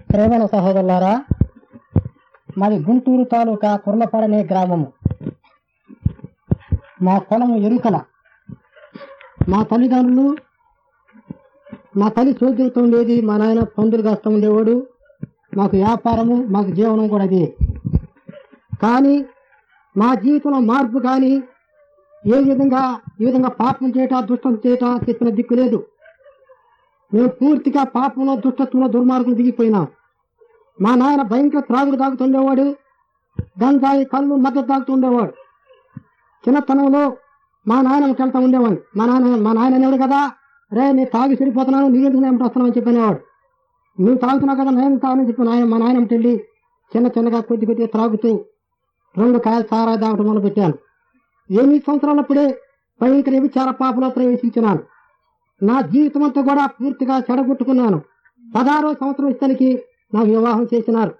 ప్రేమల సహోదరులారా మాది గుంటూరు తాలూకా కుర్లపాడనే గ్రామము మా పొలము ఎరుకల మా తల్లిదండ్రులు మా తల్లి చోద్యులతో ఉండేది మా నాయన పందులు కాస్తూ ఉండేవాడు మాకు వ్యాపారము మాకు జీవనం కూడా అది కానీ మా జీవితంలో మార్పు కానీ ఏ విధంగా ఈ విధంగా పాపం చేయట దుష్టం చేయట చెప్పిన దిక్కు లేదు మేము పూర్తిగా పాపంలో దుష్టత్వంలో దుర్మార్గం దిగిపోయినాం మా నాయన భయంకర త్రాగుడు తాగుతుండేవాడు గంజాయి కళ్ళు మద్దతు తాగుతుండేవాడు చిన్నతనంలో మా నాయన వెళ్తా ఉండేవాడు మా నాయన మా నాయన అనేవాడు కదా రే నేను తాగి చెడిపోతున్నాను నీవెందుకు నేను వస్తున్నావు అని చెప్పనేవాడు నువ్వు తాగుతున్నావు కదా నేను తాగని చెప్పి నాయన మా నాయన వెళ్ళి చిన్న చిన్నగా కొద్ది కొద్దిగా త్రాగుతూ రెండు కాయలు సారా తాగటం మొదలు పెట్టాను ఎనిమిది సంవత్సరాలప్పుడే భయంకర విచార పాపలో ప్రవేశించినాను నా జీవితం అంతా కూడా పూర్తిగా చెడగొట్టుకున్నాను పదహారో సంవత్సరం ఇతనికి నాకు వివాహం చేసినారు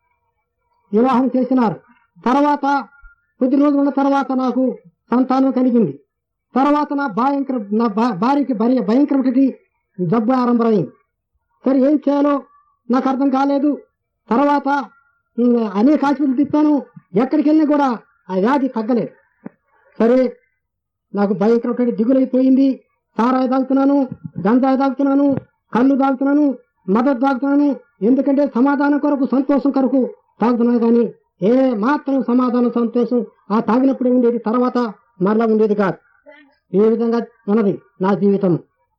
వివాహం చేసినారు తర్వాత కొద్ది రోజులు ఉన్న తర్వాత నాకు సంతానం కలిగింది తర్వాత నా భయంకర నా భా- భార్యకి భార్య భయంకరమైనటువంటి జబ్బు ఆరంభమైంది సరే ఏం చేయాలో నాకు అర్థం కాలేదు తర్వాత ఉమ్, అనేక ఆసుపత్రులు తిప్పాను ఎక్కడికి వెళ్ళినా కూడా ఆ వ్యాధి తగ్గలేదు సరే నాకు భయంకరమైన దిగులైపోయింది సారాయి తాగుతున్నాను గంజాయి తాగుతున్నాను కళ్ళు తాగుతున్నాను మద్దతు తాగుతున్నాను ఎందుకంటే సమాధానం కొరకు సంతోషం కొరకు తాగుతున్నాను కానీ ఏ మాత్రం సమాధానం సంతోషం ఆ తాగినప్పుడే ఉండేది తర్వాత మరలా ఉండేది కాదు ఈ విధంగా ఉన్నది నా జీవితం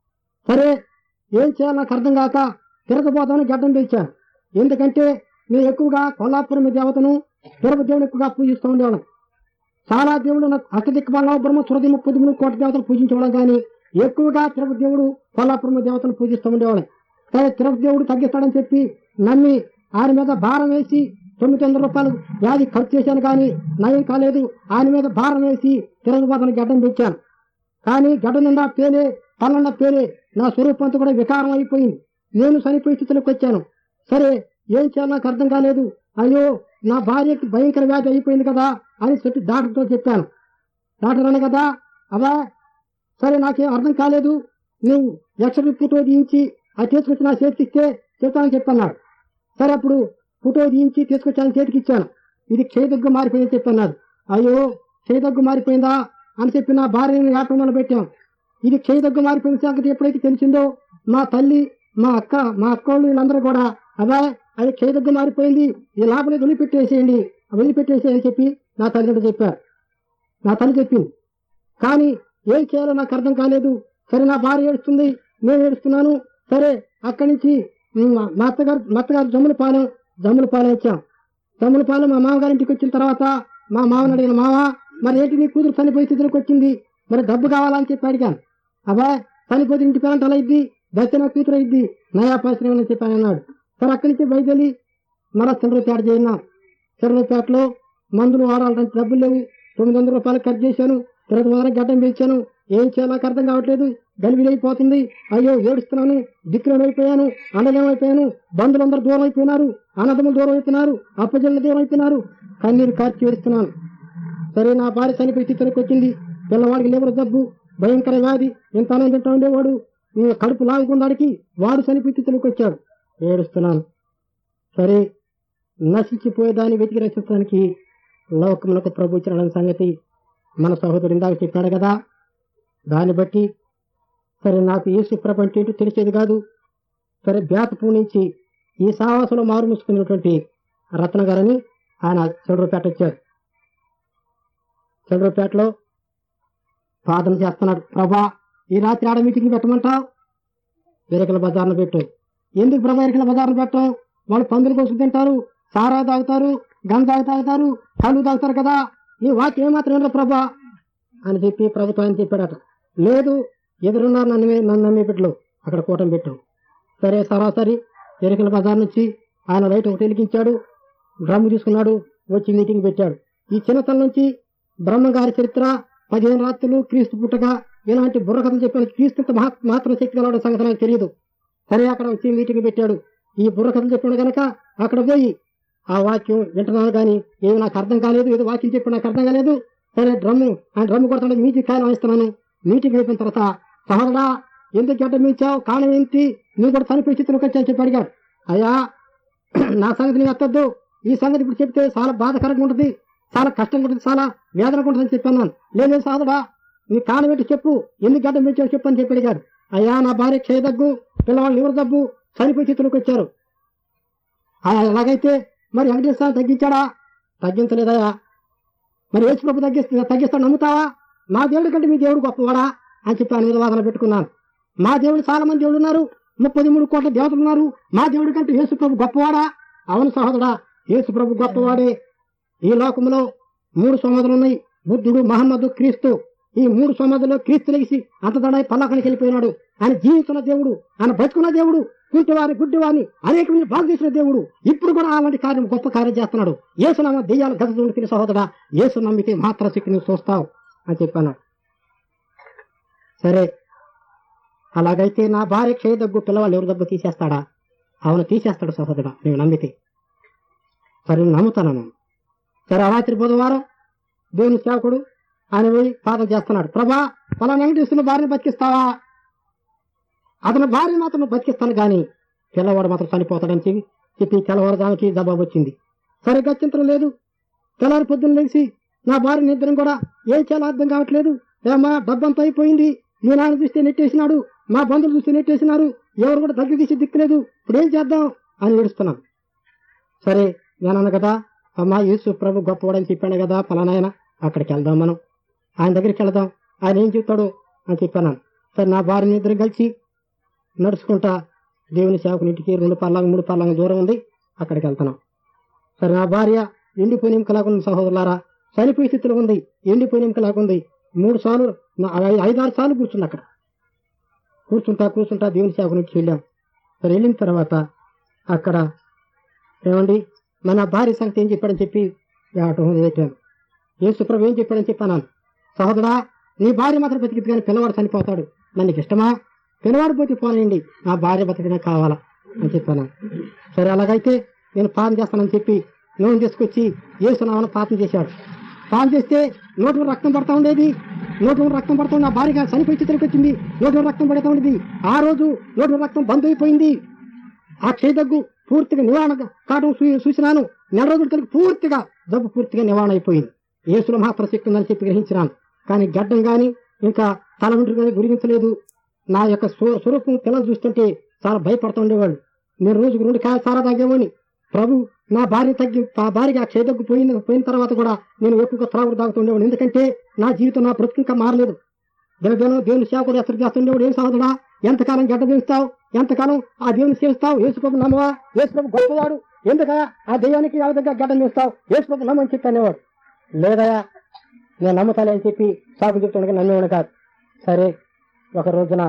సరే ఏం చేయాలో నాకు అర్థం కాక తిరగబోతామని గడ్డం పెంచాను ఎందుకంటే నేను ఎక్కువగా కొల్లాపురం దేవతను తిరుపతి దేవుని ఎక్కువగా పూజిస్తూ ఉండేవాళ్ళం చాలా దేవుడు నాకు అష్టదిక్పాల బ్రహ్మ సురదిమ పొదుమును కోట దేవతలు పూజించేవాళ్ళం కానీ ఎక్కువగా తిరుపతి దేవుడు కొల్లాపురం దేవతను పూజిస్తూ ఉండేవాళ్ళం సరే తిరుపతి దేవుడు తగ్గిస్తాడని చెప్పి నమ్మి ఆయన మీద భారం వేసి తొమ్మిది వందల రూపాయలు వ్యాధి ఖర్చు చేశాను కానీ నయం కాలేదు ఆయన మీద భారం వేసి తిరగబోతను గడ్డం పెంచాను కానీ గడ్డ నిండా పేలే పన్నెండ పేలే నా స్వరూపంతో కూడా వికారం అయిపోయింది నేను చనిపోయి స్థితిలోకి వచ్చాను సరే ఏం చేయాలో నాకు అర్థం కాలేదు అయ్యో నా భార్యకి భయంకర వ్యాధి అయిపోయింది కదా అని చెప్పి డాక్టర్తో చెప్పాను డాక్టర్ అన్న కదా అవా సరే నాకేం అర్థం కాలేదు నువ్వు ఎక్స్రే ఫోటో తీయించి అది తీసుకొచ్చి నా చేతికి ఇస్తే చెప్తానని చెప్పన్నాడు సరే అప్పుడు ఫోటో తీయించి తీసుకొచ్చాను చేతికి ఇచ్చాను ఇది క్షయదగ్గు మారిపోయిందని చెప్పన్నారు అయ్యో క్షయదగ్గు మారిపోయిందా అని చెప్పి నా భార్యని ఏటం మొదలు పెట్టాం ఇది క్షయదగ్గు మారిపోయిన సంగతి ఎప్పుడైతే తెలిసిందో మా తల్లి మా అక్క మా అక్క వాళ్ళు వీళ్ళందరూ కూడా అదా అది క్షయదగ్గు మారిపోయింది ఈ లోపలే వదిలిపెట్టేసేయండి వదిలిపెట్టేసేయని అని చెప్పి నా తల్లిదండ్రులు చెప్పారు నా తల్లి చెప్పింది కానీ ఏం చేయాలో నాకు అర్థం కాలేదు సరే నా భార్య ఏడుస్తుంది నేను ఏడుస్తున్నాను సరే అక్కడి నుంచి ఉమ్, మా అత్తగారు మా అత్తగారు జమ్ముల పాలెం జమ్ముల పాలెం వచ్చాం జమ్ముల పాలెం మా మామగారి ఇంటికి వచ్చిన తర్వాత మా మామని అడిగిన మామ మరి ఏంటి నీ కూతురు చనిపోయి స్థితిలోకి వచ్చింది మరి డబ్బు కావాలని చెప్పి అడిగాను అబ్బా చనిపోతే ఇంటి పేరంట అలా ఇద్ది దచ్చన కూతురు ఇద్ది నయా పరిశ్రమ అని చెప్పి ఆయన అన్నాడు సరే అక్కడి నుంచి బయలుదేరి మరో చంద్రపేట చేయినా చంద్రపేటలో మందులు వాడాలంటే డబ్బులు లేవు తొమ్మిది వందల రూపాయలు ఖర్చు చేశాను తిరుపతి మొదల గడ్డం పెంచాను ఏం చేయాలో నాకు అర్థం కావట్లేదు గలిబిలైపోతుంది అయ్యో ఏడుస్తున్నాను దిక్కులమైపోయాను అన్నదమైపోయాను బంధువులందరూ దూరం అయిపోయినారు అన్నదమ్ములు దూరం అయిపోయినారు అప్పజల్లు దూరం అయిపోయినారు కన్నీరు కార్చి ఏడుస్తున్నాను సరే నా భార్య చనిపోయి స్థితిలోకి వచ్చింది పిల్లవాడికి లేబర్ జబ్బు భయంకర వ్యాధి ఎంత ఆనందం తింటా ఉండేవాడు ఈ కడుపు లాగుకున్నాడికి వాడు చనిపోయి స్థితిలోకి వచ్చాడు ఏడుస్తున్నాను సరే నశించిపోయేదాన్ని వెతికి రక్షించడానికి లోకములకు ప్రభు ఇచ్చిన సంగతి మన సహోదరుడు ఇందాక చెప్పాడు కదా దాన్ని బట్టి సరే నాకు యేసు ప్రభు అంటే ఏంటో తెలిసేది కాదు సరే బ్యాతపూ నుంచి ఈ సావాసంలో మారు మూసుకున్నటువంటి రత్న గారని ఆయన చెడుపేట వచ్చారు చెడుపేటలో ప్రార్థన చేస్తున్నాడు ప్రభా ఈ రాత్రి ఆడ మీటింగ్ పెట్టమంటావు ఎరకల బజార్ను పెట్టు ఎందుకు ప్రభా ఎరకల బజార్ను పెట్టాం వాళ్ళు పందులు కోసం తింటారు సారా తాగుతారు గంజాయి తాగుతారు కళ్ళు తాగుతారు కదా నీ వాక్యం ఏమాత్రం వినరు ప్రభా అని చెప్పి ప్రభుత్వాన్ని చెప్పాడట లేదు ఎదురున్నారు నన్ను నన్ను నమ్మే బిడ్డలు అక్కడ కూటమి పెట్టాం సరే సరాసరి ఎరికల బజార్ నుంచి ఆయన లైట్ ఒకటి వెలిగించాడు డ్రమ్ము తీసుకున్నాడు వచ్చి మీటింగ్ పెట్టాడు ఈ చిన్నతనం నుంచి బ్రహ్మగారి చరిత్ర పదిహేను రాత్రులు క్రీస్తు పుట్టక ఇలాంటి బుర్రకథలు చెప్పాను క్రీస్తు ఇంత మహా- మాత్రం శక్తి కలవడం సంగతి నాకు తెలియదు సరే అక్కడ వచ్చి మీటింగ్ పెట్టాడు ఈ బుర్రకథలు చెప్పాడు కనుక అక్కడ పోయి ఆ వాక్యం వింటున్నాను కానీ ఏమి నాకు అర్థం కాలేదు ఏదో వాక్యం చెప్పి నాకు అర్థం కాలేదు సరే డ్రమ్ము ఆయన డ్రమ్ము కొడతాడు మీటింగ్ కాయలు వాయిస్తున్నాను మీటింగ్ అయిపోయిన తర్వాత సహోదరా ఎందుకు గడ్డ మించావు కారణం ఏంటి నువ్వు కూడా చనిపోయి చిత్రంకి వచ్చాను చెప్పి అడిగాడు అయ్యా నా సంగతి నీకు ఎత్తద్దు ఈ సంగతి ఇప్పుడు చెప్తే చాలా బాధకరంగా ఉంటుంది చాలా కష్టంగా ఉంటుంది చాలా వేదనగా ఉంటుంది అని చెప్పాను నేను. లేదు లేదు సాధుడా నీ కాలం పెట్టి చెప్పు ఎందుకు గడ్డం పెంచావు చెప్పు అని చెప్పి అడిగాడు అయ్యా నా భార్య క్షయదగ్గు పిల్లవాళ్ళు ఎవరు దగ్గు చనిపోయి చిత్తులకు వచ్చారు ఆ, అలాగైతే మరి వెంకటేశ్వర తగ్గించాడా తగ్గించలేదయా మరి యేసు ప్రభు తగ్గిస్తా తగ్గిస్తాడు నమ్ముతావా మా దేవుడి కంటే మీ దేవుడు గొప్పవాడా అని చెప్పి ఆయన మీద వాదన పెట్టుకున్నాను మా దేవుడు చాలా మంది దేవుడు ఉన్నారు ముప్పది మూడు కోట్ల దేవతలు ఉన్నారు మా దేవుడి కంటే యేసు ప్రభు గొప్పవాడా అవును సహోదరా యేసు ప్రభు గొప్పవాడే ఈ లోకంలో మూడు సమాధులు ఉన్నాయి బుద్ధుడు మహమ్మదు క్రీస్తు ఈ మూడు సమాధుల్లో క్రీస్తు లెగిసి అంతదడాయి పల్లకానికి వెళ్ళిపోయినాడు ఆయన జీవిస్తున్న దేవుడు ఆయన బతుకున్న దేవుడు కుంటివారి గుడ్డివారిని అనేక మంది బాగు చేసిన దేవుడు ఇప్పుడు కూడా అలాంటి కార్యం గొప్ప కార్యం చేస్తున్నాడు ఏసునామ దెయ్యాలు గత తిని సహోదరా ఏసు నమ్మితే మాత్ర శక్తి నువ్వు చూస్తావు అని చెప్పాను సరే అలాగైతే నా భార్య క్షయ దగ్గు పిల్లవాళ్ళు ఎవరు దగ్గు తీసేస్తాడా అవును తీసేస్తాడు సహోదరుడా నేను నమ్మితే సరే నేను నమ్ముతాను నేను సరే ఆ రాత్రి బుధవారం దేవుని సేవకుడు ఆయన పోయి పాదం చేస్తున్నాడు ప్రభా పలానా వెంకటేశ్వరుని భార్యను బతికిస్తావా అతని భార్య మాత్రం బతికిస్తాను కానీ పిల్లవాడు మాత్రం చనిపోతాడని చెప్పి చెప్పి తెల్లవారుదానికి జవాబు వచ్చింది సరే గత్యంతరం లేదు తెల్లారి పొద్దున్న లేచి నా భార్య నిద్రం కూడా ఏం చేయాలో అర్థం కావట్లేదు ఏమా డబ్బంతా అయిపోయింది మీ నాన్న చూస్తే నెట్టేసినాడు మా బంధువులు చూస్తే నెట్టేసినారు ఎవరు కూడా దగ్గర తీసి దిక్కులేదు ఇప్పుడు ఏం చేద్దాం అని ఏడుస్తున్నాం సరే నేనన్నా కదా అమ్మా యేసు ప్రభు గొప్పవాడని చెప్పాను కదా ఫలానాయన అక్కడికి వెళ్దాం మనం ఆయన దగ్గరికి వెళ్దాం ఆయన ఏం చెప్తాడు అని చెప్పాను సరే నా భార్య ఇద్దరు కలిసి నడుచుకుంటా దేవుని సేవకునింటికి రెండు పర్లాంగ మూడు పర్లాంగ దూరం ఉంది అక్కడికి వెళ్తున్నాం సరే నా భార్య ఎండిపోయిన ఎముకలాగా ఉంది సహోదరులారా చనిపోయే స్థితిలో ఉంది ఎండిపోయిన ఎముకలాగా ఉంది మూడు సార్లు నా- ఐ- ఐదారు సార్లు కూర్చుంది అక్కడ కూర్చుంటా కూర్చుంటా దేవుని సేవకునికి వెళ్ళాం సరే వెళ్ళిన తర్వాత అక్కడ ఏమండి మన భార్య సంగతి ఏం చెప్పాడని చెప్పి ఆటో పెట్టాను యేసుప్రభు ఏం చెప్పాడని చెప్పాను సహోదరా నీ భార్య మాత్రం బతికిద్ది కానీ పిల్లవాడు చనిపోతాడు నన్ను ఇష్టమా పిల్లవాడు పోతే పోనండి నా భార్య బతికినా కావాలా అని చెప్పాను సరే అలాగైతే నేను పాలన చేస్తానని చెప్పి నూనె తీసుకొచ్చి ఏసునామని పాపం చేశాడు పాలన చేస్తే నోట్లో రక్తం పడతా ఉండేది నోట్లో రక్తం పడతా ఉంది నా భార్య చనిపోయి చిత్రకి వచ్చింది నోట్లో రక్తం పడుతూ ఉండేది ఆ రోజు నోట్లో రక్తం బంద్ అయిపోయింది ఆ క్షయదగ్గు పూర్తిగా నివారణ కావడం చూ- చూసినాను నెల రోజుల కలిగి పూర్తిగా జబ్బు పూర్తిగా నివారణ అయిపోయింది యేసులో మాత్రం శక్తి ఉందని చెప్పి గ్రహించినాను కానీ గడ్డం గాని ఇంకా తల వెంట్రుక కానీ గురించలేదు నా యొక్క స్వ- స్వరూపం పిల్లలు చూస్తుంటే చాలా భయపడుతూ ఉండేవాళ్ళు నేను రోజుకు రెండు కాయ సారా తాగేవాడిని ప్రభు నా భార్య తగ్గి ఆ భార్యకి ఆ క్షయదగ్గు పోయిన పోయిన తర్వాత కూడా నేను ఎక్కువగా త్రాగుడు తాగుతుండేవాడు ఎందుకంటే నా జీవితం నా బ్రతుకు ఇంకా మారలేదు దినదినం దేవుని సేవకుడు ఎసరు చేస్తుండేవాడు ఏం సహోదరా ఎంతకాలం గడ్డ పెంచుతావు ఎంతకాలం ఆ దేవుని సేవిస్తావు యేసుప్రభు నమ్మవా యేసుప్రభు గొప్పవాడు ఎందుక ఆ దెయ్యానికి ఆ విధంగా గడ్డ పెంచుతావు యేసుప్రభు నమ్మని చెప్పి అనేవాడు లేదయా నేను నమ్ముతాలే అని చెప్పి సాకు చెప్తుండగా నమ్మేవాడు కాదు సరే ఒక రోజున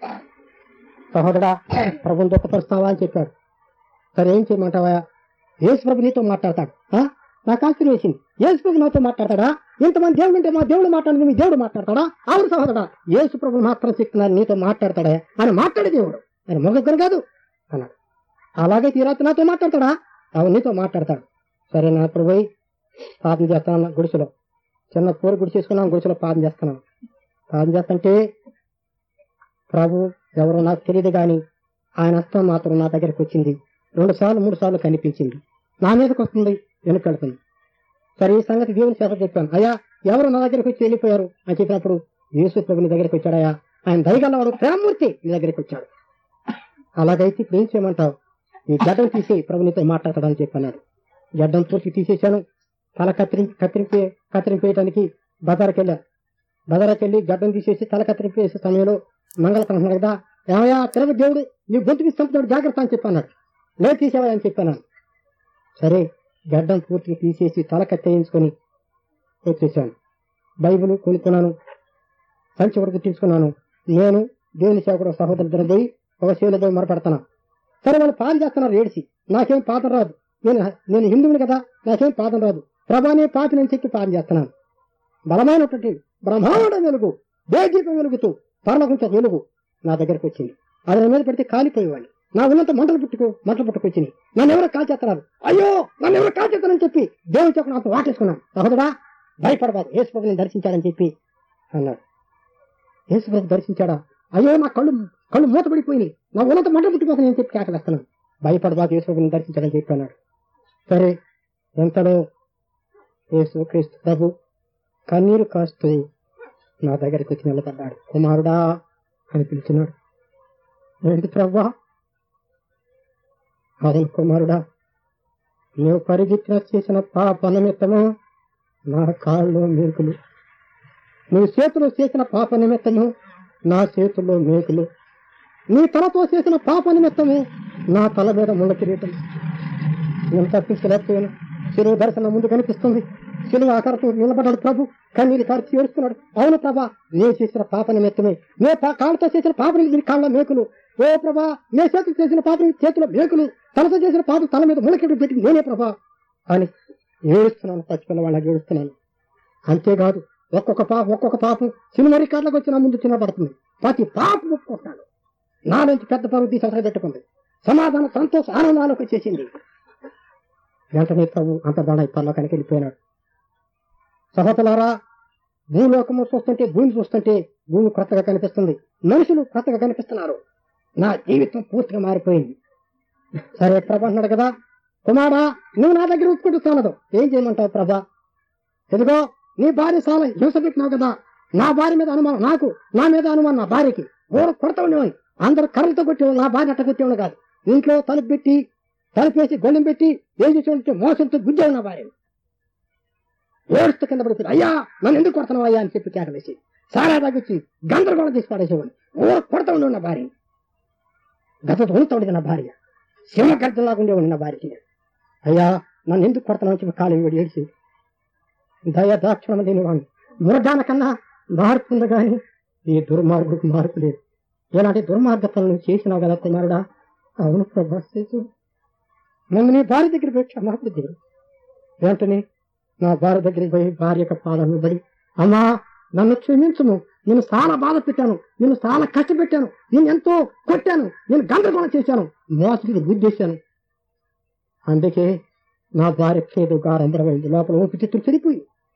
సహోదరా ప్రభుని దుఃఖపరుస్తావా అని చెప్పాడు సరే ఏం చేయమంటావా యేసుప్రభు నీతో మాట్లాడతాడు ఆ? నాకు ఆశ్చర్యం వేసింది యేసుప్రభు నాతో మాట్లాడతాడా ఇంతమంది దేవుడు ఉంటే మా దేవుడు మాట్లాడింది మీ దేవుడు మాట్లాడతాడా అవును సహోదరా యేసుప్రభు మాత్రం చెప్తున్నాను నీతో మాట్లాడతాడా ఆయన మాట్లాడే దేవుడు ఆయన మొగగ్గర కాదు అన్నాడు అలాగే ఈ రాత్రి నాతో మాట్లాడతాడా అవును నీతో మాట్లాడతాడు సరే నా ఇప్పుడు పోయి పాపం చేస్తాను గుడిసెలో చిన్న పూర గుడి చేసుకున్నాను గుడిసెలో పాపం చేస్తున్నాను పాపం చేస్తుంటే ప్రభు ఎవరో నాకు తెలియదు కానీ ఆయన హస్తం మాత్రం నా దగ్గరికి వచ్చింది రెండు సార్లు మూడు సార్లు కనిపించింది నా మీదకి వస్తుంది వెనుకెళ్తుంది సరే ఈ సంగతి దేవుని చేత చెప్పాను అయ్యా ఎవరు నా దగ్గరికి వచ్చి వెళ్ళిపోయారు అని చెప్పినప్పుడు యేసు ప్రభు నీ దగ్గరికి వచ్చాడయ్యా ఆయన దయగలవాడు ప్రేమమూర్తి నీ దగ్గరికి వచ్చాడు అలాగైతే ఇప్పుడు ఏం చేయమంటావు ఈ గడ్డం తీసి ప్రభు నీతో మాట్లాడతాడని చెప్పన్నాడు గడ్డం పూర్తి తీసేశాను తల కత్తిరి కత్తిరింపే కత్తిరింపేయడానికి బజార్కి వెళ్ళాను బజార్కి వెళ్ళి గడ్డం తీసేసి తల కత్తిరింపేసే సమయంలో మంగళకరం కదా ఏమయ్యా తిరుగు దేవుడు నీ గొంతు తీసుకుంటున్నాడు జాగ్రత్త అని చెప్పన్నాడు లేదు తీసేవా అని చెప్పాను సరే గడ్డం పూర్తిగా తీసేసి తల కత్తేయించుకొని వచ్చేసాను బైబిల్ కొనుక్కున్నాను సంచి వరకు తీసుకున్నాను నేను దేవుని సేవకుడు సహోదరు పోయి ఒక శివుల పోయి మొరపెడతాను సరే వాళ్ళు పాదం చేస్తున్నారు ఏడిసి నాకేం పాదం రాదు నేను నేను హిందువుని కదా నాకేం పాదం రాదు ప్రభానే పాపినని చెప్పి పాదం చేస్తున్నాను బలమైనటువంటి బ్రహ్మాండ వెలుగు దేదీపం వెలుగుతూ పరలోకంతో వెలుగు నా దగ్గరకు వచ్చింది అది నా మీద పడితే కాలిపోయేవాడిని నా ఉన్నంత మంటలు పుట్టుకు మంటలు పుట్టుకొచ్చినాయి నన్ను ఎవరో కాల్చేస్తున్నారు అయ్యో నన్ను ఎవరో కాల్చేస్తారని చెప్పి దేవుని చెప్పి నాతో వాటేసుకున్నాను సహోదరా భయపడబాదు యేసుప్రభుని దర్శించాడని చెప్పి అన్నాడు యేసుప్రభు దర్శించాడా అయ్యో నా కళ్ళు కళ్ళు మూతపడిపోయినాయి నా ఉన్నంత మంట పుట్టుకోసం నేను చెప్పి కేకలేస్తున్నాను భయపడబాకు యేసుని దర్శించడం చెప్పాడు సరే ఎంతలో యేసు క్రీస్తు ప్రభు కన్నీరు కాస్తూ నా దగ్గరికి వచ్చి నిలబడ్డాడు కుమారుడా అని పిలిచినాడు ఏంటి ప్రభా అవును కుమారుడా నువ్వు పరిగెత్తిన చేసిన పాప నిమిత్తము నా కాళ్ళు మేకులు నీ చేతిలో చేసిన పాప నిమిత్తము నా చేతుల్లో మేకులు నీ తలతో చేసిన పాప నిమిత్తము నా తల మీద ముళ్ళ కిరీటం నేను తప్పించలేకపోయాను శిలువ దర్శనం ముందు కనిపిస్తుంది శిలువ ఆకారతో నిలబడ్డాడు ప్రభు కన్నీరు కార్చి ఏడుస్తున్నాడు అవును ప్రభా నేను చేసిన పాప నిమిత్తమే నే పా- కాళ్ళతో చేసిన పాప నిమిత్తం కాళ్ళ మేకులు ఓ ప్రభా నే చేతులు చేసిన పాప చేతిలో మేకులు తలతో చేసిన పాప తల మీద ముళ్ళకిరీటం పెట్టి నేనే ప్రభా అని ఏడుస్తున్నాను పచ్చిపిల్ల వాళ్ళకి ఏడుస్తున్నాను అంతేకాదు ఒక్కొక్క పాప ఒక్కొక్క పాపం సినిమా రికార్డులకు వచ్చిన ముందు చిన్న పడుతుంది ప్రతి పాపం ఒప్పుకుంటున్నాడు నా నుంచి పెద్ద పరువు తీసి అసలు పెట్టుకుంది సమాధానం సంతోష ఆనందాలకు వచ్చేసింది వెంటనే ప్రభు అంత దండ పర్లోకానికి వెళ్ళిపోయినాడు సహోదరులారా భూలోకము చూస్తుంటే భూమి చూస్తుంటే భూమి కొత్తగా కనిపిస్తుంది మనుషులు కొత్తగా కనిపిస్తున్నారు నా జీవితం పూర్తిగా మారిపోయింది సరే ప్రభా అన్నాడు కదా కుమారా నువ్వు నా దగ్గర ఒప్పుకుంటూ చాలదు ఏం చేయమంటావు ప్రభా ఎదుగో నీ భార్య చాలా హింస పెట్టినావు కదా నా భార్య మీద అనుమానం నాకు నా మీద అనుమానం నా భార్యకి ఊర కొడతా ఉండేవాడిని అందరు కర్రలతో కొట్టేవాడు నా భార్య అట్ట కొట్టేవాడు కాదు ఇంట్లో తలుపు పెట్టి తలుపేసి గొల్లెం పెట్టి ఏం చేసేవాడు మోసంతో గుద్దేవాడు నా భార్య ఏడుస్తూ కింద పడుతుంది అయ్యా నన్ను ఎందుకు కొడుతున్నావు అయ్యా అని చెప్పి కేకలేసి సారా తగ్గించి గందరగోళం తీసి పడేసేవాడు ఊర కొడతా ఉండేవాడు నా భార్య గతతో ఉంటూ ఉండేది నా భార్య సింహగర్జనలాగా ఉండేవాడు నా భార్యకి అయ్యా నన్ను ఎందుకు కొడతాను అని చెప్పి కాలు వేడి ఏడిచి దయ దాక్షణం లేని వాడిని మురదాన కన్నా మార్పు ఉంది కానీ ఈ దుర్మార్గుడికి మార్పు లేదు ఇలాంటి దుర్మార్గతలను చేసినావు కదా కుమారుడా అవును ప్రభా చేసు నన్ను నీ భార్య దగ్గర పోయి క్షమాపణ దేవుడు వెంటనే నా భార్య దగ్గరికి పోయి భార్య యొక్క పాలను పడి అమ్మా నన్ను క్షమించము నేను చాలా బాధ పెట్టాను నేను చాలా కష్టపెట్టాను నేను ఎంతో కొట్టాను నేను గందరగోళం చేశాను మోసకి గుద్దేశాను అందుకే నా భార్య చేదు గారంబరమైంది లోపల ఊపిరితిత్తులు చెడిపోయి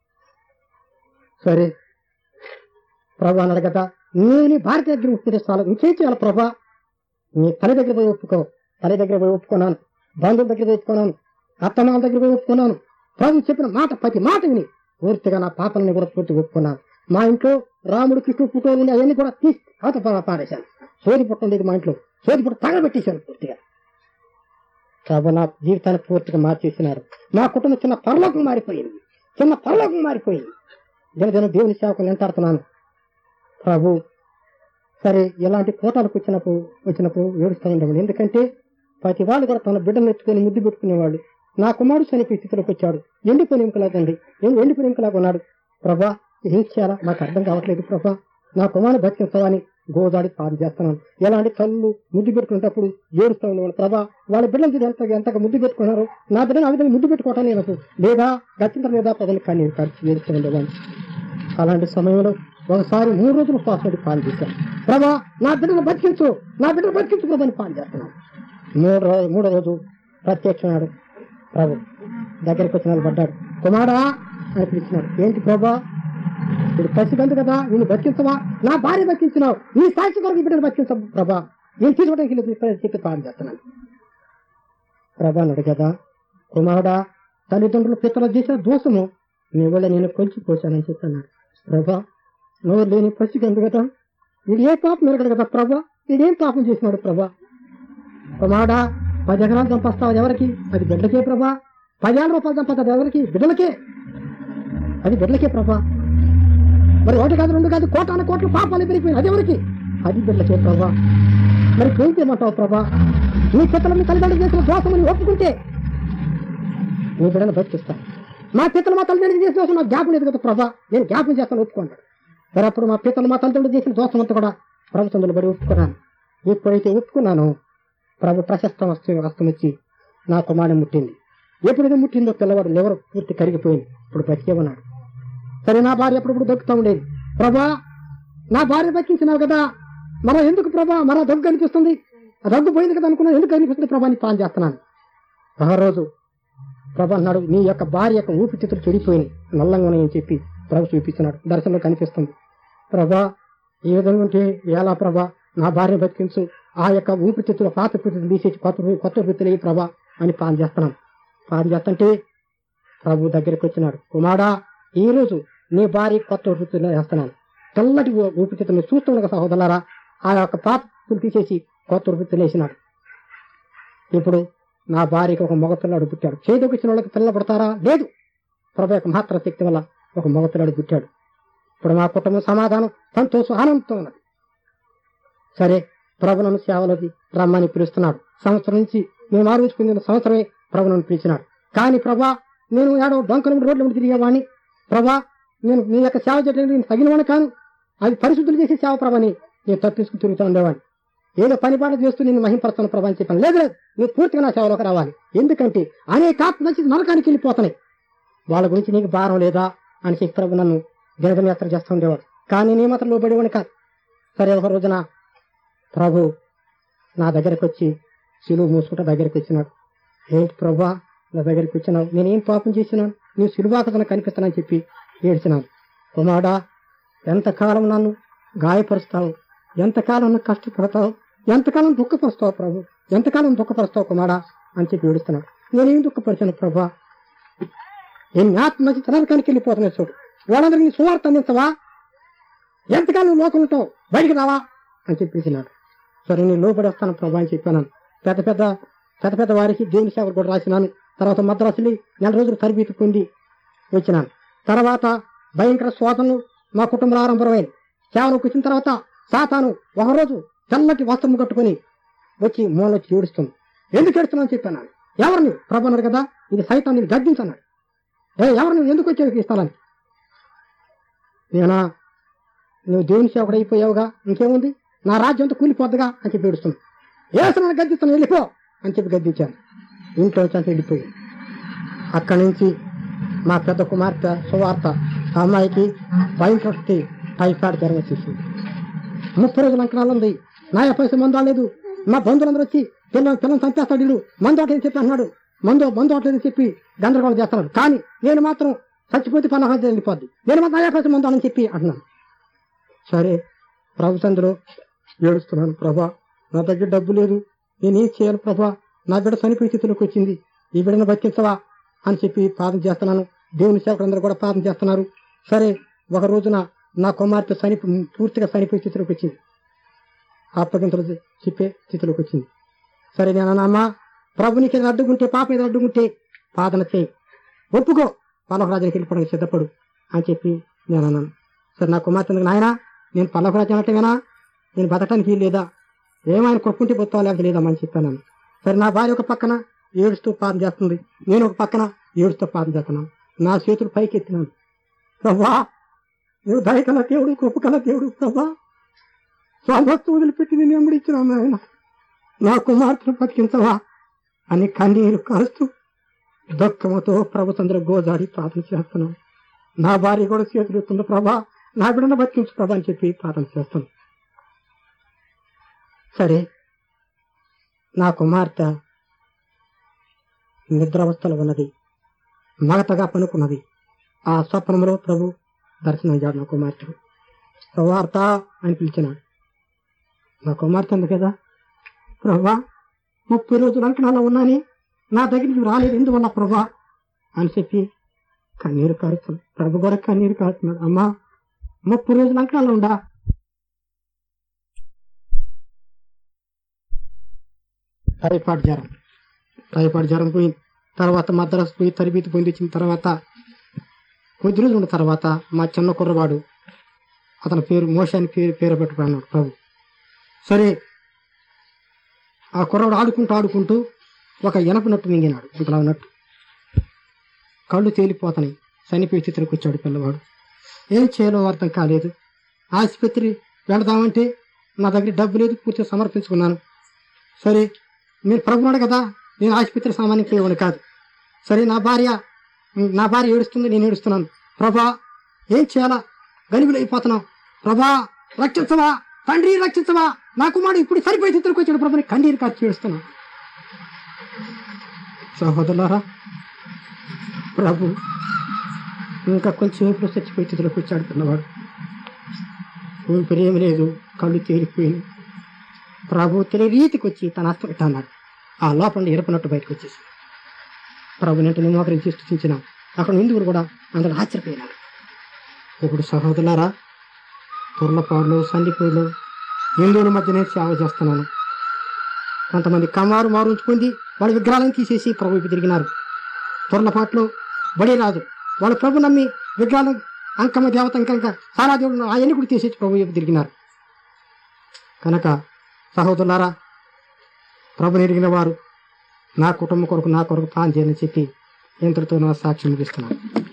సరే ప్రభా అన్నాడు కదా నేను నీ భార్య దగ్గర ఒప్పుకుంటే చాలు ఇంకేం చేయాలి ప్రభా నీ తల్లి దగ్గర పోయి ఒప్పుకో తల్లి దగ్గర పోయి ఒప్పుకున్నాను బంధువుల దగ్గర పోయి ఒప్పుకున్నాను అత్తమాల దగ్గర పోయి ఒప్పుకున్నాను ప్రభు చెప్పిన మాట ప్రతి మాట విని పూర్తిగా నా పాపలని కూడా పూర్తి ఒప్పుకున్నాను మా ఇంట్లో రాముడు కృష్ణుడు ఫోటోలు ఉన్నాయి అవన్నీ కూడా తీసి అవత పా- పాడేశాను సోది పుట్ట ఉండేది మా ఇంట్లో సోది పుట్ట తగలబెట్టేశాను పూర్తిగా ప్రభు నా జీవితాన్ని పూర్తిగా మార్చేసినారు నా కుటుంబం చిన్న పరలోకం మారిపోయింది చిన్న పరలోకం మారిపోయింది దినదిన దేవుని సేవకులు ఎంటాడుతున్నాను ప్రభు సరే ఇలాంటి కోటాలకు వచ్చినప్పుడు వచ్చినప్పుడు ఏడుస్తూ ఉండేవాడు ఎందుకంటే ప్రతి వాళ్ళు కూడా తన బిడ్డను ఎత్తుకొని ముద్దు పెట్టుకునేవాడు నా కుమారుడు చనిపోయి స్థితిలోకి వచ్చాడు ఎండిపోయిన ఎముకలాగండి ఏం ఎండిపోయిన ఎముకలాగా ఉన్నాడు ప్రభా ఏం చేయాలా నాకు అర్థం కావట్లేదు ప్రభా నా కుమారుడు బతికిస్తావని గోదాడి పాడు చేస్తున్నాను ఎలాంటి కళ్ళు ముద్దు పెట్టుకునేటప్పుడు ఏడుస్తూ ఉండేవాడు ప్రభా వాళ్ళ బిడ్డలు చూసి ఎంత ఎంతగా ముద్దు పెట్టుకున్నారు నా బిడ్డను ఆ విధంగా ముద్దు పెట్టుకోవటం నేను లేదా గచ్చింత లేదా ప్రజలు కానీ ఖర్చు ఏడుస్తూ ఉండేవాడిని అలాంటి సమయంలో ఒకసారి మూడు రోజులు పాస్వర్డ్ పాలు చేశాను ప్రభా నా బిడ్డను బతికించు నా బిడ్డను బతికించు ప్రభు అని పాలు చేస్తున్నాను మూడు రోజు మూడో రోజు ప్రత్యక్షనాడు ప్రభు దగ్గరికి వచ్చి నిలబడ్డాడు కుమారా అని పిలిచినాడు ఏంటి ప్రభా ఇప్పుడు పసిగందు కదా నేను బతికించవా నా భార్య బతికించినావు నీ సాక్షి కొరకు ఈ బిడ్డను బతికించవు ప్రభా నేను తీసుకోవడానికి లేదు అని చెప్పి పాలు చేస్తున్నాను ప్రభా అన్నాడు కదా కుమారుడా తల్లిదండ్రులు పితలు చేసిన దోషము నీ వల్ల నేను కొంచెం పోశానని చెప్పాను ప్రభా నువ్వు లేని పసిగందు కదా వీడు ఏ పాపం ఎరగడు కదా ప్రభా వీడేం పాపం చేసినాడు ప్రభా కుమారుడా పది ఎకరాలు చంపస్తావు ఎవరికి అది బిడ్డలకే ప్రభా పదివేల రూపాయలు చంపస్తుంది ఎవరికి బిడ్డలకే అది బిడ్డలకే ప్రభా మరి ఒకటి కాదు రెండు కాదు కోటాన కోట్లు పాపాలు పెరిగిపోయింది అది ఎవరికి అది బిడ్డలకే ప్రభా మరి ఏం చేయమంటావు ప్రభా నీ పిల్లలు మీ తల్లిదండ్రులు చేసిన దోషమని ఒప్పుకుంటే నీ బిడ్డను బతికిస్తాను మా పిత్తలు మా తల్లిదండ్రులు చేసిన దోషం నాకు జ్ఞాపం లేదు కదా ప్రభా నేను జ్ఞాపం చేస్తాను ఒప్పుకుంటాను మరి అప్పుడు మా పిత్తలు మా తల్లిదండ్రులు చేసిన దోషం అంతా కూడా ప్రభుత్వంలో బడి ఒప్పుకున్నాను ఎప్పుడైతే ఒప్పుకున్నానో ప్రభు ప్రశస్తం వస్తు వస్తం వచ్చి నా కుమారుని ముట్టింది ఎప్పుడైతే ముట్టిందో పిల్లవాడు లివర్ పూర్తి కరిగిపోయింది ఇప్పుడు బతికే ఉన్నాడు సరే నా భార్య ఎప్పుడప్పుడు దొక్కుతూ ఉండేది ప్రభా నా భార్య దక్కించినావు కదా మరో ఎందుకు ప్రభా మరో దగ్గు అనిపిస్తుంది ఆ దగ్గు పోయింది కదా అనుకున్నాను ఎందుకు అనిపిస్తుంది ప్రభా అని పాలు చేస్తున్నాను ఆ రోజు ప్రభా అన్నాడు నీ యొక్క భార్య యొక్క ఊపిరితిత్తులు చెడిపోయినాయి నల్లంగా ఉన్నాయని చెప్పి ప్రభు చూపిస్తున్నాడు దర్శనంలో కనిపిస్తుంది ప్రభా ఈ విధంగా ఉంటే ఎలా ప్రభా నా భార్య బతికించు ఆ యొక్క ఊపిరితిత్తుల పాత ఊపిరితిత్తులు తీసేసి కొత్త ఊ- కొత్త ఊపిరితిత్తులు ప్రభా అని ప్రార్థన చేస్తున్నాం ప్రార్థన చేస్తుంటే ప్రభు దగ్గరికి వచ్చినాడు కుమారా ఈ రోజు నీ భార్య కొత్త ఊపిరితిత్తులు వేస్తున్నాను తెల్లటి ఊ- ఊపిరితిత్తులు చూస్తుండగా సహోదరులారా ఆ యొక్క పాత ఊపిరితిత్తులు తీసేసి కొత్త ఊపిరితిత్తులు వేసినాడు ఇప్పుడు నా భార్యకి ఒక మగ పిల్లాడు పుట్టాడు చేతికి వచ్చిన వాళ్ళకి పిల్లలు పుడతారా లేదు ప్రభు యొక్క మాత్ర శక్తి వల్ల ఒక మగ పిల్లాడు పుట్టాడు ఇప్పుడు మా కుటుంబం సమాధానం సంతోషం ఆనందంతో ఉన్నది సరే ప్రభు నన్ను సేవలోకి రమ్మని పిలుస్తున్నాడు సంవత్సరం నుంచి మేము ఆలోచించుకున్న సంవత్సరమే ప్రభు నన్ను పిలిచినాడు కానీ ప్రభా నేను ఏడో డొంకలు రోడ్ల మీద తిరిగేవాడిని ప్రభా నేను నీ యొక్క సేవ చేయడానికి నేను తగినవాడిని కాను అది పరిశుద్ధులు చేసే సేవ ప్రభని నేను తప్పించుకుని తిరుగుతూ ఉండేవాడిని ఏదో పని పాట చేస్తూ నేను మహింపరుస్తాను ప్రభా అని చెప్పాను లేదు లేదు నువ్వు పూర్తిగా నా సేవలోకి రావాలి ఎందుకంటే అనేక ఆత్మ నుంచి నరకానికి వెళ్ళిపోతున్నాయి వాళ్ళ గురించి నీకు భారం లేదా అని చెప్పి ప్రభు నన్ను దినదిన యాత్ర చేస్తూ ఉండేవాడు కానీ నీ మాత్రం లోబడేవాడిని కాదు సరే ఒక రోజున ప్రభు నా దగ్గరికి వచ్చి సిలువు మూసుకుంటా దగ్గరికి వచ్చినాడు ఏంటి ప్రభా నా దగ్గరికి వచ్చినావు నేనేం పాపం చేసినాను నువ్వు సిలువాకతను కనిపిస్తానని చెప్పి ఏడ్చినాను కుమారుడా ఎంతకాలం నన్ను గాయపరుస్తావు ఎంతకాలం నన్ను కష్టపడతావు ఎంతకాలం దుఃఖపరుస్తావు ప్రభు ఎంతకాలం దుఃఖపరుస్తావు కుమారా అని చెప్పి ఏడుస్తున్నాడు నేనేం దుఃఖపరిచాను ప్రభా ఎన్ని ఆత్మ మంచి నరకానికి వెళ్ళిపోతున్నాయి చూడు వాళ్ళందరికీ సువార్త అందించవా ఎంతకాలం నువ్వు లోకం ఉంటావు బయటికి రావా అని చెప్పేసినాడు సరే నేను లోపడి వస్తాను ప్రభా అని చెప్పాను పెద్ద పెద్ద పెద్ద పెద్ద వారికి దేవుని సేవలు కూడా రాసినాను తర్వాత మద్రాసుని నెల రోజులు తరబీతి పొంది వచ్చినాను తర్వాత భయంకర శోధనలు మా కుటుంబంలో ఆరంభమైంది సేవలోకి వచ్చిన తర్వాత సాతాను ఒకరోజు తెల్లటి వస్త్రము కట్టుకొని వచ్చి మూల వచ్చి ఏడుస్తుంది ఎందుకు ఏడుస్తున్నాను చెప్పాను ఎవరిని ప్రభు అన్నాడు కదా ఇది సైతాన్ని గద్దించన్నాడు ఏ ఎవరు నువ్వు ఎందుకు వచ్చావు ఈ స్థలానికి నేనా నువ్వు దేవుని సేవకుడు అయిపోయావుగా ఇంకేముంది నా రాజ్యం అంతా కూలిపోద్దుగా అని చెప్పి ఏడుస్తుంది ఏసులను గద్దిస్తాను వెళ్ళిపో అని చెప్పి గద్దించాను ఇంట్లో వచ్చాక వెళ్ళిపోయి అక్కడి నుంచి మా పెద్ద కుమార్తె సువార్త ఆ అమ్మాయికి భయంకరటి టైఫాయిడ్ జ్వరం వచ్చేసింది ముప్పై రోజుల అంకణాలు ఉంది నా పైసలు మందు రాలేదు మా బంధువులందరూ వచ్చి పిల్లలు పిల్లలు చంపేస్తాడు వీళ్ళు మందు అవట్లేదని చెప్పి అన్నాడు మందు మందు అవట్లేదని చెప్పి గందరగోళం చేస్తున్నాడు కానీ నేను మాత్రం చచ్చిపోతే పన్నహ వెళ్ళిపోద్ది నేను మాత్రం నా పైసలు మందు అని చెప్పి అంటున్నాను సరే ప్రభు చంద్రుడు ఏడుస్తున్నాను ప్రభా నా దగ్గర డబ్బు లేదు నేనేం చేయాలి ప్రభా నా బిడ్డ చనిపోయే స్థితిలోకి వచ్చింది ఈ బిడ్డను బతికించవా అని చెప్పి ప్రార్థన చేస్తున్నాను దేవుని సేవకులందరూ కూడా ప్రార్థన చేస్తున్నారు సరే ఒక రోజున నా కుమార్తె చనిపో పూర్తిగా చనిపోయే స్థితిలోకి వచ్చింది అప్పగింతలు చెప్పే స్థితిలోకి వచ్చింది సరే నేను అమ్మా ప్రభు నీకు ఏదైనా అడ్డుకుంటే పాప ఏదో అడ్డుకుంటే ప్రార్థన చేయి ఒప్పుకో పల్లవరాజునికి వెళ్ళిపోవడానికి సిద్ధపడు అని చెప్పి నేను అన్నాను సరే నా కుమార్తె నాయన నేను పల్లవరాజు అనటమేనా నేను బతకడానికి వీలు లేదా ఏమైనా కొట్టుకుంటే పోతావా లేకపోతే లేదమ్మా అని చెప్పాను సరే నా భార్య ఒక పక్కన ఏడుస్తూ ప్రార్థన చేస్తుంది నేను ఒక పక్కన ఏడుస్తూ ప్రార్థన చేస్తున్నాను నా చేతులు పైకి ఎత్తినాను ప్రభా నువ్వు దయకల దేవుడు గొప్పకల దేవుడు ప్రభా స్వామస్తు వదిలిపెట్టి నేను వెంబడించినాను ఆయన నా కుమార్తెను బతికించవా అని కన్నీరు కారుస్తూ దుఃఖముతో ప్రభుత్వంలో గోజాడి ప్రార్థన చేస్తున్నాను నా భార్య కూడా చేతులు ఎత్తుంది ప్రభా నా బిడ్డను బతికించు ప్రభా అని చెప్పి ప్రార్థన చేస్తాను సరే నా కుమార్తె నిద్రావస్థలో ఉన్నది మగతగా పనుకున్నది ఆ స్వప్నంలో ప్రభు దర్శనమయ్యాడు నా కుమార్తె ప్రవార్త అని పిలిచినాడు నా కుమార్తె ఉంది కదా ప్రభా ముప్పై రోజులు అంకణాల్లో ఉన్నాని నా దగ్గరికి రాలేదు ఎందువల్ల ప్రభా అని చెప్పి కన్నీరు కారుతుంది ప్రభు కూడా కన్నీరు కారుతున్నాడు అమ్మా ముప్పై రోజులు అంకణాల్లో ఉండా టైఫాయిడ్ జ్వరం టైఫాయిడ్ జ్వరం పోయి తర్వాత మద్రాసు పోయి తరబీతి పొంది వచ్చిన తర్వాత కొద్ది రోజులు ఉన్న తర్వాత మా చిన్న కుర్రవాడు అతని పేరు మోషాని పేరు పేరు పెట్టుకున్నాడు ప్రభు సరే ఆ కుర్రవాడు ఆడుకుంటూ ఆడుకుంటూ ఒక ఎనపనట్టు మింగినాడు ఇంతలా ఉన్నట్టు కళ్ళు తేలిపోతాయి చనిపోయి స్థితిలోకి వచ్చాడు పిల్లవాడు ఏం చేయాలో అర్థం కాలేదు ఆసుపత్రి వెళదామంటే నా దగ్గర డబ్బు లేదు పూర్తిగా సమర్పించుకున్నాను సరే మీరు ప్రభున్నాడు కదా నేను ఆసుపత్రి సామాన్యం చేయవని కాదు సరే నా భార్య నా భార్య ఏడుస్తుంది నేను ఏడుస్తున్నాను ప్రభా ఏం చేయాలా గనిబులు అయిపోతున్నావు ప్రభా రక్షించవా తండ్రి రక్షించవా నా కుమారుడు ఇప్పుడు సరిపోయి స్థితిలోకి వచ్చాడు ప్రభుని కన్నీరు కార్చి ఏడుస్తున్నాను సహోదరులారా ప్రభు ఇంకా కొంచెం ఇప్పుడు చచ్చిపోయి స్థితిలోకి వచ్చాడు పిల్లవాడు ఊపిరి ఏమి లేదు కళ్ళు తేలిపోయింది ప్రభు తెలియ రీతికి వచ్చి తన హస్తం ఇట్టా అన్నాడు ఆ లోపల ఎరుపునట్టు బయటకు వచ్చేసి ప్రభు నేను మోకరించి స్థుతించిన అక్కడ హిందువులు కూడా అందరూ ఆశ్చర్యపోయినారు ఇప్పుడు సహోదరులారా తుర్లపాడులు సండిపూలు హిందువుల మధ్య నేను సేవ చేస్తున్నాను కొంతమంది కమారు మారు ఉంచుకుంది వాళ్ళ విగ్రహాలను తీసేసి ప్రభు వైపు తిరిగినారు తుర్లపాట్లు బడి రాదు వాళ్ళు ప్రభు నమ్మి విగ్రహాలు అంకమ్మ దేవత ఇంకా సారా దేవుడు అవన్నీ కూడా తీసేసి ప్రభు వైపు తిరిగినారు కనుక సహోదరులారా ప్రభుని ఎరిగిన వారు నా కుటుంబం కొరకు నా కొరకు ప్రాణం చేయాలని చెప్పి ఇంతటితో నా సాక్ష్యం ముగిస్తున్నాను